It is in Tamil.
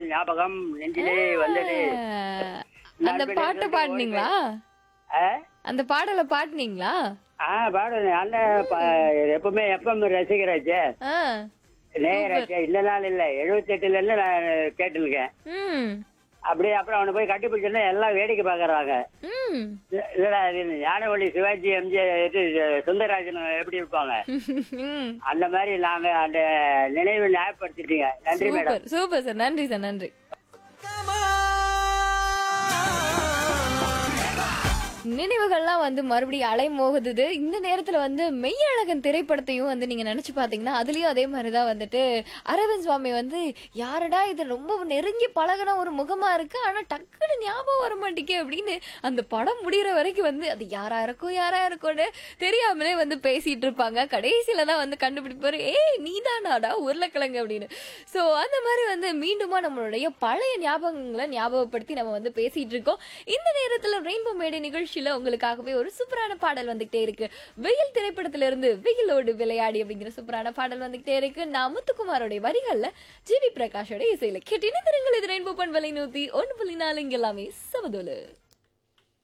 ஞாபகம் நெஞ்சிலே வந்தது ஆஹ், அந்த பாட்டை பாடுனீங்களா ஆ? அந்த பாடலை பாடுனீங்களா ஆ பாடுங்க நல்ல ப- எப்பவுமே எப்பம் ரசிகராச்சே ஆ நேயராச்சே இல்ல நாள் இல்ல எழுபத்தி எட்டுல இருந்து நான் கேட்டுருக்கேன் ம் அப்படியே அப்புறம் அவனை போய் கட்டிப்பிடிச்சோன்னா எல்லாம் வேடிக்கை பாக்குறாங்க ம் இல்லடா இது ஞானவழி சிவாஜி எம்ஜிஆர் இது சுந்தரராஜன் எப்படி இருப்பாங்க ம் அந்த மாதிரி நாங்க அந்த நினைவு ஞாபகப்படுத்திட்டீங்க நன்றி மேடம் சூப்பர் சூப்பர் சார் நன்றி சார் நன்றி நினைவுகள்லாம் வந்து மறுபடியும் அலை மோகுது இந்த நேரத்துல வந்து மெய்யழகன் திரைப்படத்தையும் வந்து நீங்க நினைச்சு பாத்தீங்கன்னா அதுலயும் அதே மாதிரிதான் வந்துட்டு அரவிந்த் சுவாமி வந்து யாரடா இது ரொம்ப நெருங்கி பழகின ஒரு முகமா இருக்கு ஆனா டக்குன்னு ஞாபகம் வர மாட்டேங்க அப்படின்னு அந்த படம் முடியிற வரைக்கும் வந்து அது யாரா இருக்கும் யாரா இருக்கும்னு தெரியாமலே வந்து பேசிட்டு இருப்பாங்க கடைசியில தான் வந்து கண்டுபிடிப்பாரு ஏய் நீதானாடா உருளைக்கிழங்கு அப்படின்னு சோ அந்த மாதிரி வந்து மீண்டுமா நம்மளுடைய பழைய ஞாபகங்களை ஞாபகப்படுத்தி நம்ம வந்து பேசிட்டு இருக்கோம் இந்த நேரத்துல ரெயின்போ மேடை நிகழ்ச்சியில உங்களுக்காகவே ஒரு சூப்பரான பாடல் வந்துகிட்டே இருக்கு வெயில் திரைப்படத்துல இருந்து வெயிலோடு விளையாடி அப்படிங்கிற சூப்பரான பாடல் வந்துகிட்டே இருக்கு நான் முத்துக்குமாரோட வரிகள்ல ஜிவி பிரகாஷோட இசையில கேட்டீங்கன்னா திருங்கள் இது ரெயின்போ பண்பலை நூத்தி ஒன்று புள்ளி நாலு இங்க எல்லாமே சமதோலு